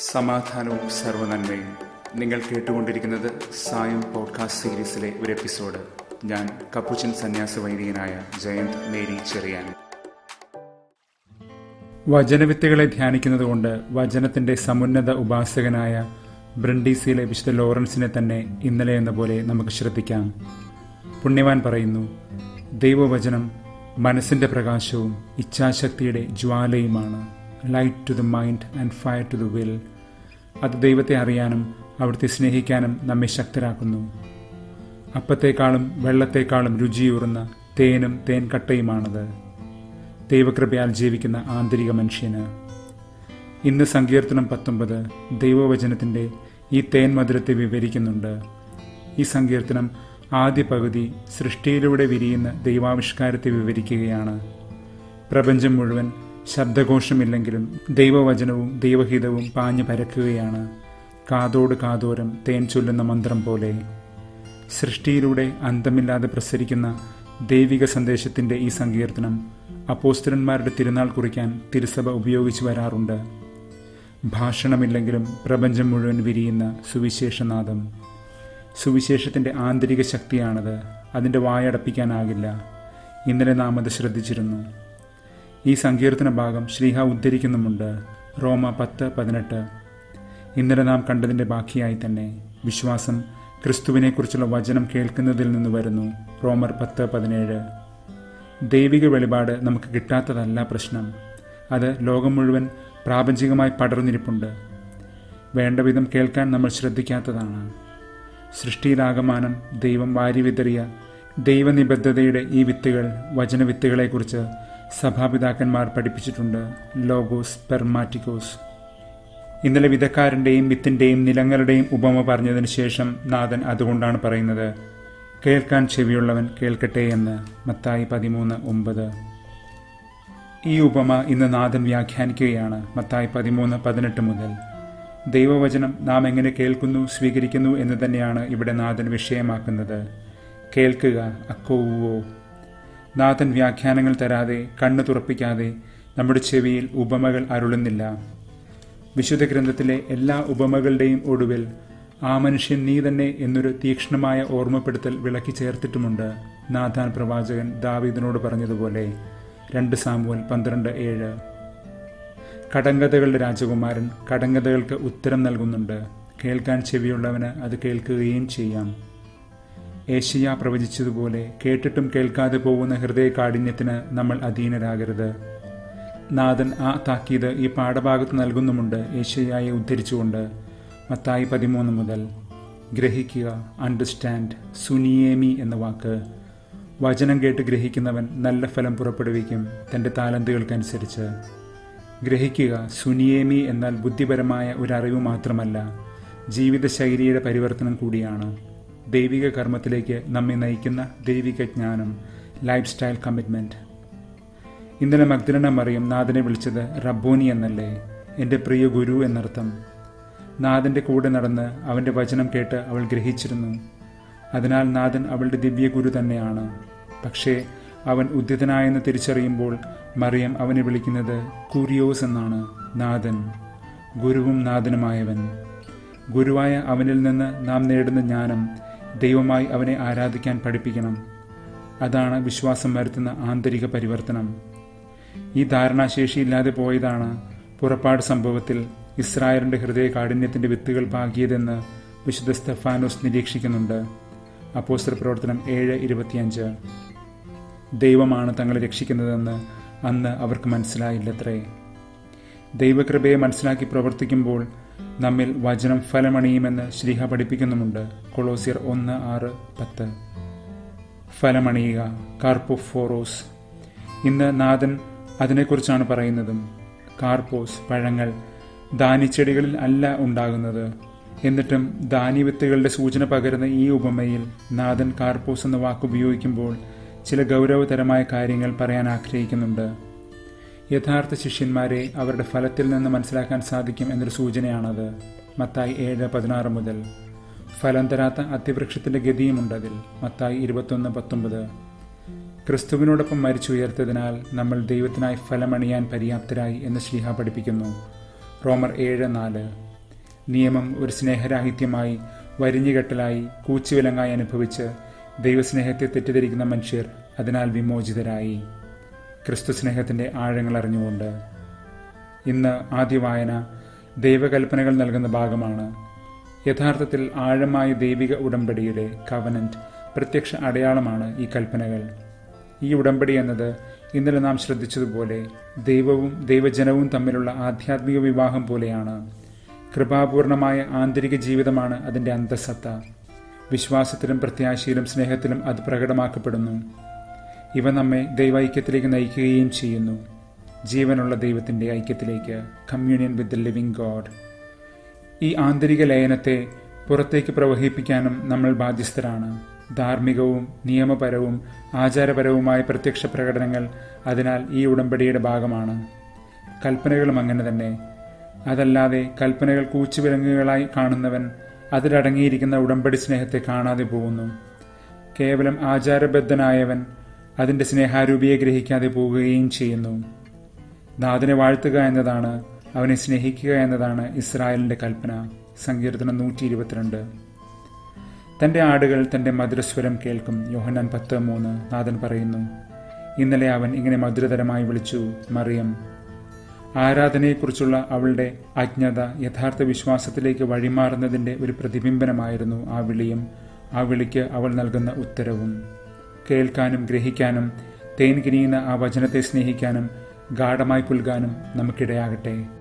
സമാധാനവും സർവനന്മയും നിങ്ങൾ കേട്ടുകൊണ്ടിരിക്കുന്നത് സായം പോഡ്കാസ്റ്റ് സീരീസിലെ ഒരു എപ്പിസോഡ് ഞാൻ കപ്പുച്ചൻ സന്യാസ വൈദികനായ ജയന്ത് മേരി ചെറിയാൻ വചനവിത്തുകളെ ധ്യാനിക്കുന്നതുകൊണ്ട് വചനത്തിന്റെ സമുന്നത ഉപാസകനായ ബ്രണ്ടീസിയിലെ വിശുദ്ധ ലോറൻസിനെ തന്നെ ഇന്നലെ എന്ന പോലെ നമുക്ക് ശ്രദ്ധിക്കാം പുണ്യവാൻ പറയുന്നു ദൈവവചനം മനസ്സിന്റെ പ്രകാശവും ഇച്ഛാശക്തിയുടെ ജ്വാലയുമാണ് light to the mind and fire to the will അത് ദൈവത്തെ അറിയാനും അവിടുത്തെ സ്നേഹിക്കാനും നമ്മെ ശക്തരാക്കുന്നു അപ്പത്തേക്കാളും വെള്ളത്തേക്കാളും രുചിയൂറുന്ന തേനും തേൻ കട്ടയുമാണത് ദൈവകൃപയാൽ ജീവിക്കുന്ന ആന്തരിക മനുഷ്യന് ഇന്ന് സങ്കീർത്തനം പത്തൊമ്പത് ദൈവവചനത്തിന്റെ ഈ തേൻ മധുരത്തെ വിവരിക്കുന്നുണ്ട് ഈ സങ്കീർത്തനം ആദ്യ പകുതി സൃഷ്ടിയിലൂടെ വിരിയുന്ന ദൈവാവിഷ്കാരത്തെ വിവരിക്കുകയാണ് പ്രപഞ്ചം മുഴുവൻ ശബ്ദഘോഷമില്ലെങ്കിലും ദൈവവചനവും ദൈവഹിതവും പാഞ്ഞു പരക്കുകയാണ് കാതോട് കാതോരം തേൻ ചൊല്ലുന്ന മന്ത്രം പോലെ സൃഷ്ടിയിലൂടെ അന്തമില്ലാതെ പ്രസരിക്കുന്ന ദൈവിക സന്ദേശത്തിന്റെ ഈ സങ്കീർത്തനം അപ്പോസ്തലന്മാരുടെ തിരുനാൾ കുറിക്കാൻ തിരുസഭ ഉപയോഗിച്ചു വരാറുണ്ട് ഭാഷണമില്ലെങ്കിലും പ്രപഞ്ചം മുഴുവൻ വിരിയുന്ന സുവിശേഷനാദം സുവിശേഷത്തിന്റെ ആന്തരിക ശക്തിയാണത് അതിന്റെ വായടപ്പിക്കാനാകില്ല ഇന്നലെ നാം അത് ശ്രദ്ധിച്ചിരുന്നു ഈ സങ്കീർത്തന ഭാഗം ശ്രീഹ ഉദ്ധരിക്കുന്നുമുണ്ട് റോമ പത്ത് പതിനെട്ട് ഇന്നലെ നാം കണ്ടതിന്റെ ബാക്കിയായി തന്നെ വിശ്വാസം ക്രിസ്തുവിനെക്കുറിച്ചുള്ള വചനം കേൾക്കുന്നതിൽ നിന്ന് വരുന്നു റോമർ പത്ത് പതിനേഴ് ദൈവിക വെളിപാട് നമുക്ക് കിട്ടാത്തതല്ല പ്രശ്നം അത് ലോകം മുഴുവൻ പ്രാപഞ്ചികമായി പടർന്നിരിപ്പുണ്ട് വേണ്ട വിധം കേൾക്കാൻ നമ്മൾ ശ്രദ്ധിക്കാത്തതാണ് സൃഷ്ടിയിലാകമാനം ദൈവം വാരി വിതറിയ ദൈവനിബദ്ധതയുടെ ഈ വിത്തുകൾ വചനവിത്തുകളെക്കുറിച്ച് സഭാപിതാക്കന്മാർ പഠിപ്പിച്ചിട്ടുണ്ട് ലോഗോസ് പെർമാറ്റിക്കോസ് ഇന്നലെ വിധക്കാരൻ്റെയും വിത്തിൻ്റെയും നിലങ്ങളുടെയും ഉപമ പറഞ്ഞതിന് ശേഷം നാഥൻ അതുകൊണ്ടാണ് പറയുന്നത് കേൾക്കാൻ ചെവിയുള്ളവൻ കേൾക്കട്ടെ എന്ന് മത്തായി പതിമൂന്ന് ഒമ്പത് ഈ ഉപമ ഇന്ന് നാഥൻ വ്യാഖ്യാനിക്കുകയാണ് മത്തായി പതിമൂന്ന് പതിനെട്ട് മുതൽ ദൈവവചനം നാം എങ്ങനെ കേൾക്കുന്നു സ്വീകരിക്കുന്നു എന്ന് തന്നെയാണ് ഇവിടെ നാഥൻ വിഷയമാക്കുന്നത് കേൾക്കുക അക്കോവോ നാഥൻ വ്യാഖ്യാനങ്ങൾ തരാതെ കണ്ണു തുറപ്പിക്കാതെ നമ്മുടെ ചെവിയിൽ ഉപമകൾ അരുളുന്നില്ല വിശുദ്ധ ഗ്രന്ഥത്തിലെ എല്ലാ ഉപമകളുടെയും ഒടുവിൽ ആ മനുഷ്യൻ നീ തന്നെ എന്നൊരു തീക്ഷ്ണമായ ഓർമ്മപ്പെടുത്തൽ വിളക്കി ചേർത്തിട്ടുമുണ്ട് നാഥാൻ പ്രവാചകൻ ദാവീദിനോട് പറഞ്ഞതുപോലെ രണ്ട് സാമുവൽ പന്ത്രണ്ട് ഏഴ് കടങ്കഥകളുടെ രാജകുമാരൻ കടങ്കഥകൾക്ക് ഉത്തരം നൽകുന്നുണ്ട് കേൾക്കാൻ ചെവിയുള്ളവന് അത് കേൾക്കുകയും ചെയ്യാം ഏഷ്യ പ്രവചിച്ചതുപോലെ കേട്ടിട്ടും കേൾക്കാതെ പോകുന്ന ഹൃദയ കാഠിന്യത്തിന് നമ്മൾ അധീനരാകരുത് നാഥൻ ആ താക്കീത് ഈ പാഠഭാഗത്ത് നൽകുന്നുമുണ്ട് ഏഷ്യയായി ഉദ്ധരിച്ചുകൊണ്ട് മത്തായി പതിമൂന്ന് മുതൽ ഗ്രഹിക്കുക അണ്ടർസ്റ്റാൻഡ് സുനിയേമി എന്ന വാക്ക് വചനം കേട്ട് ഗ്രഹിക്കുന്നവൻ നല്ല ഫലം പുറപ്പെടുവിക്കും തൻ്റെ താലന്തുകൾക്കനുസരിച്ച് ഗ്രഹിക്കുക സുനിയേമി എന്നാൽ ബുദ്ധിപരമായ ഒരു അറിവ് മാത്രമല്ല ജീവിതശൈലിയുടെ പരിവർത്തനം കൂടിയാണ് ദൈവിക കർമ്മത്തിലേക്ക് നമ്മെ നയിക്കുന്ന ദൈവിക ജ്ഞാനം ലൈഫ് സ്റ്റൈൽ കമ്മിറ്റ്മെൻറ്റ് ഇന്നലെ മഗ്ദലന മറിയം നാഥനെ വിളിച്ചത് റബ്ബോനി എന്നല്ലേ എൻ്റെ പ്രിയ ഗുരു എന്നർത്ഥം നാഥൻ്റെ കൂടെ നടന്ന് അവൻ്റെ വചനം കേട്ട് അവൾ ഗ്രഹിച്ചിരുന്നു അതിനാൽ നാഥൻ അവളുടെ ദിവ്യ ഗുരു തന്നെയാണ് പക്ഷേ അവൻ ഉദ്ധിതനായെന്ന് തിരിച്ചറിയുമ്പോൾ മറിയം അവനെ വിളിക്കുന്നത് കുരിയോസ് എന്നാണ് നാഥൻ ഗുരുവും നാഥനുമായവൻ ഗുരുവായ അവനിൽ നിന്ന് നാം നേടുന്ന ജ്ഞാനം ദൈവമായി അവനെ ആരാധിക്കാൻ പഠിപ്പിക്കണം അതാണ് വിശ്വാസം വരുത്തുന്ന ആന്തരിക പരിവർത്തനം ഈ ധാരണാശേഷിയില്ലാതെ പോയതാണ് പുറപ്പാട് സംഭവത്തിൽ ഇസ്രായേലിന്റെ ഹൃദയ കാഠിന്യത്തിന്റെ വിത്തുകൾ പാകിയതെന്ന് വിശുദ്ധ സ്തെഫാനോസ് നിരീക്ഷിക്കുന്നുണ്ട് അപ്പോസ്റ്റർ പ്രവർത്തനം ഏഴ് ഇരുപത്തിയഞ്ച് ദൈവമാണ് തങ്ങളെ രക്ഷിക്കുന്നതെന്ന് അന്ന് അവർക്ക് മനസ്സിലായില്ലത്രേ ദൈവകൃപയെ മനസ്സിലാക്കി പ്രവർത്തിക്കുമ്പോൾ നമ്മിൽ വചനം ഫലമണിയുമെന്ന് ശ്രീഹ പഠിപ്പിക്കുന്നുമുണ്ട് കൊളോസിയർ ഒന്ന് ആറ് പത്ത് ഫലമണിയുക കാർപ്പോഫോറോസ് ഇന്ന് നാഥൻ അതിനെക്കുറിച്ചാണ് പറയുന്നതും കാർപ്പോസ് പഴങ്ങൾ ധാന്യച്ചെടികളിൽ അല്ല ഉണ്ടാകുന്നത് എന്നിട്ടും ധാന്യവിത്തുകളുടെ സൂചന പകരുന്ന ഈ ഉപമയിൽ നാഥൻ കാർപ്പോസ് എന്ന വാക്ക് ഉപയോഗിക്കുമ്പോൾ ചില ഗൗരവതരമായ കാര്യങ്ങൾ പറയാൻ ആഗ്രഹിക്കുന്നുണ്ട് യഥാർത്ഥ ശിഷ്യന്മാരെ അവരുടെ ഫലത്തിൽ നിന്ന് മനസ്സിലാക്കാൻ സാധിക്കും എന്നൊരു സൂചനയാണത് മത്തായി ഏഴ് പതിനാറ് മുതൽ ഫലം തരാത്ത അത്യവൃക്ഷത്തിന്റെ ഗതിയുമുണ്ട് അതിൽ മത്തായി ഇരുപത്തൊന്ന് പത്തൊമ്പത് ക്രിസ്തുവിനോടൊപ്പം മരിച്ചുയർത്തതിനാൽ നമ്മൾ ദൈവത്തിനായി ഫലമണിയാൻ പര്യാപ്തരായി എന്ന് ശ്രീഹ പഠിപ്പിക്കുന്നു റോമർ ഏഴ് നാല് നിയമം ഒരു സ്നേഹരാഹിത്യമായി വരിഞ്ഞുകെട്ടലായി കൂച്ചുവിലങ്ങായി അനുഭവിച്ച് ദൈവസ്നേഹത്തെ തെറ്റിദ്ധരിക്കുന്ന മനുഷ്യർ അതിനാൽ വിമോചിതരായി ക്രിസ്തു സ്നേഹത്തിന്റെ ആഴങ്ങൾ അറിഞ്ഞുകൊണ്ട് ഇന്ന് ആദ്യ വായന ദൈവകൽപ്പനകൾ നൽകുന്ന ഭാഗമാണ് യഥാർത്ഥത്തിൽ ആഴമായ ദൈവിക ഉടമ്പടിയുടെ കവനന്റ് പ്രത്യക്ഷ അടയാളമാണ് ഈ കൽപ്പനകൾ ഈ ഉടമ്പടി എന്നത് ഇന്നലെ നാം ശ്രദ്ധിച്ചതുപോലെ ദൈവവും ദൈവജനവും തമ്മിലുള്ള ആധ്യാത്മിക വിവാഹം പോലെയാണ് കൃപാപൂർണമായ ആന്തരിക ജീവിതമാണ് അതിൻ്റെ അന്തസത്ത വിശ്വാസത്തിലും പ്രത്യാശയിലും സ്നേഹത്തിലും അത് പ്രകടമാക്കപ്പെടുന്നു ഇവ നമ്മെ ദൈവൈക്യത്തിലേക്ക് നയിക്കുകയും ചെയ്യുന്നു ജീവനുള്ള ദൈവത്തിൻ്റെ ഐക്യത്തിലേക്ക് communion with the living God ഈ ആന്തരിക ലയനത്തെ പുറത്തേക്ക് പ്രവഹിപ്പിക്കാനും നമ്മൾ ബാധ്യസ്ഥരാണ് ധാർമ്മികവും നിയമപരവും ആചാരപരവുമായ പ്രത്യക്ഷ പ്രകടനങ്ങൾ അതിനാൽ ഈ ഉടമ്പടിയുടെ ഭാഗമാണ് കൽപ്പനകളും അങ്ങനെ തന്നെ അതല്ലാതെ കൽപ്പനകൾ കൂച്ചുവിലങ്ങുകളായി കാണുന്നവൻ അതിലടങ്ങിയിരിക്കുന്ന ഉടമ്പടി സ്നേഹത്തെ കാണാതെ പോകുന്നു കേവലം ആചാരബദ്ധനായവൻ അതിൻ്റെ സ്നേഹാരൂപിയെ ഗ്രഹിക്കാതെ പോവുകയും ചെയ്യുന്നു നാഥനെ വാഴ്ത്തുക എന്നതാണ് അവനെ സ്നേഹിക്കുക എന്നതാണ് ഇസ്രായേലിന്റെ കൽപ്പന സങ്കീർത്തനം നൂറ്റി ഇരുപത്തിരണ്ട് തന്റെ ആടുകൾ തന്റെ മധുരസ്വരം കേൾക്കും യോഹന്നാൻ പത്ത് മൂന്ന് നാഥൻ പറയുന്നു ഇന്നലെ അവൻ ഇങ്ങനെ മധുരതരമായി വിളിച്ചു മറിയം ആരാധനയെക്കുറിച്ചുള്ള അവളുടെ അജ്ഞത യഥാർത്ഥ വിശ്വാസത്തിലേക്ക് വഴിമാറുന്നതിന്റെ ഒരു പ്രതിബിംബനമായിരുന്നു ആ വിളിയും ആ വിളിക്ക് അവൾ നൽകുന്ന ഉത്തരവും കേൾക്കാനും ഗ്രഹിക്കാനും തേൻ കിനിയുന്ന ആ വചനത്തെ സ്നേഹിക്കാനും ഗാഠമായി പുൽകാനും നമുക്കിടയാകട്ടെ